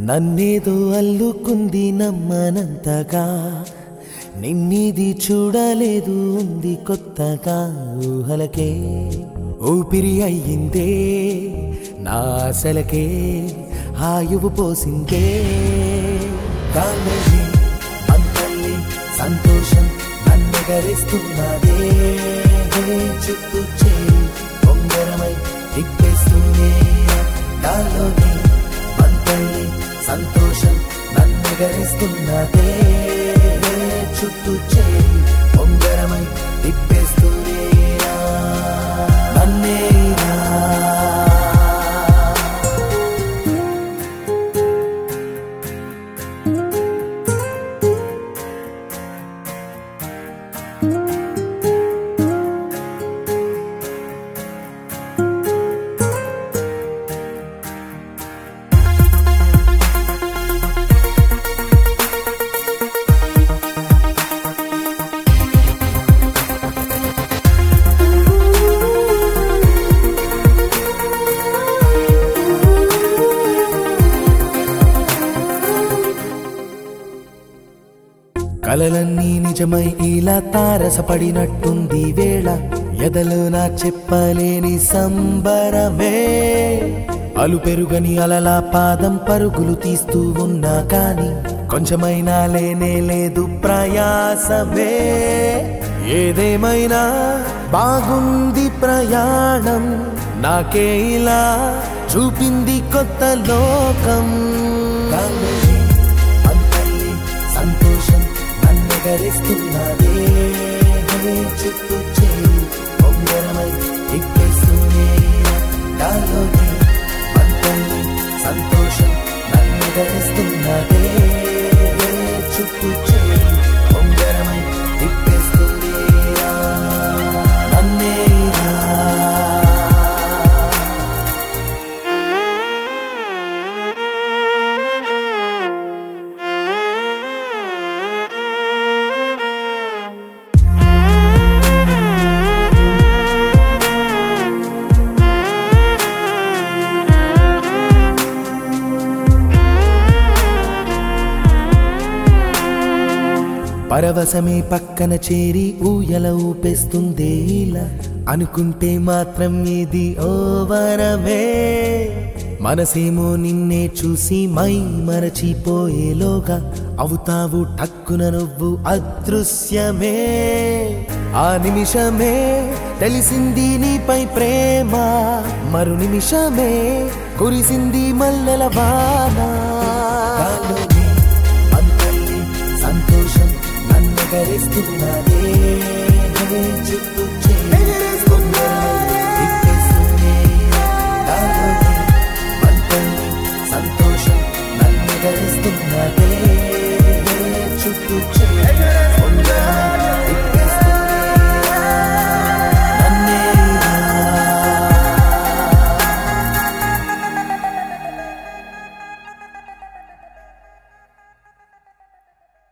నన్నేదో అల్లుకుంది నమ్మనంతగా నిన్నిది చూడలేదు ఉంది కొత్తగా ఊహలకే ఊపిరి అయ్యిందే నా ఆశలకే ఆయువు పోసిందే గాలి అంతల్లి సంతోషం నన్నెగరిస్తున్నదే చుట్టూ చేయి బొంగరమై తిప్పేస్తూనే నాలోని అంతల్లి సంతోషం నన్నెగరిస్తున్నదే చుట్టూ చేయి బొంగరమై తిప్పేస్తూనే నన్నేరా కలలన్నీ నిజమై ఇలా తారసపడినట్టుంది వేళ ఎదలో నా చెప్పలేని సంబరమే అలు పెరుగని అలలా పాదం పరుగులు తీస్తూ ఉన్నా కాని కొంచెమైనా లేనే లేదు ప్రయాసమే ఏదేమైనా బాగుంది ప్రయాణం నాకే ఇలా చూపింది కొత్త లోకం అంతల్లి సంతోషం నన్నెగరిస్తున్నదే చుట్టూ చేయి బొంగరమై తిప్పేస్తూనే నాలోని అంతల్లి సంతోషం నన్నెగరిస్తున్నదే చుట్టూ చేయి బొంగరమై తిప్పేస్తూనే నన్నేరా పరవశమే పక్కన చేరి ఊయల ఊపేస్తుందే ఇలా అనుకుంటే మాత్రం ఇది ఓ వరమే మనసేమో నిన్నే చూసి మై మరచిపోయేలోగా అవుతావు టక్కున నువ్వు అదృశ్యమే ఆ నిమిషమే తెలిసింది నీపై ప్రేమ మరు నిమిషమే కురిసింది మల్లెల వాన గాలోని అంతల్లి సంతోషం నన్ను గరిస్తున్నదే చుట్టూ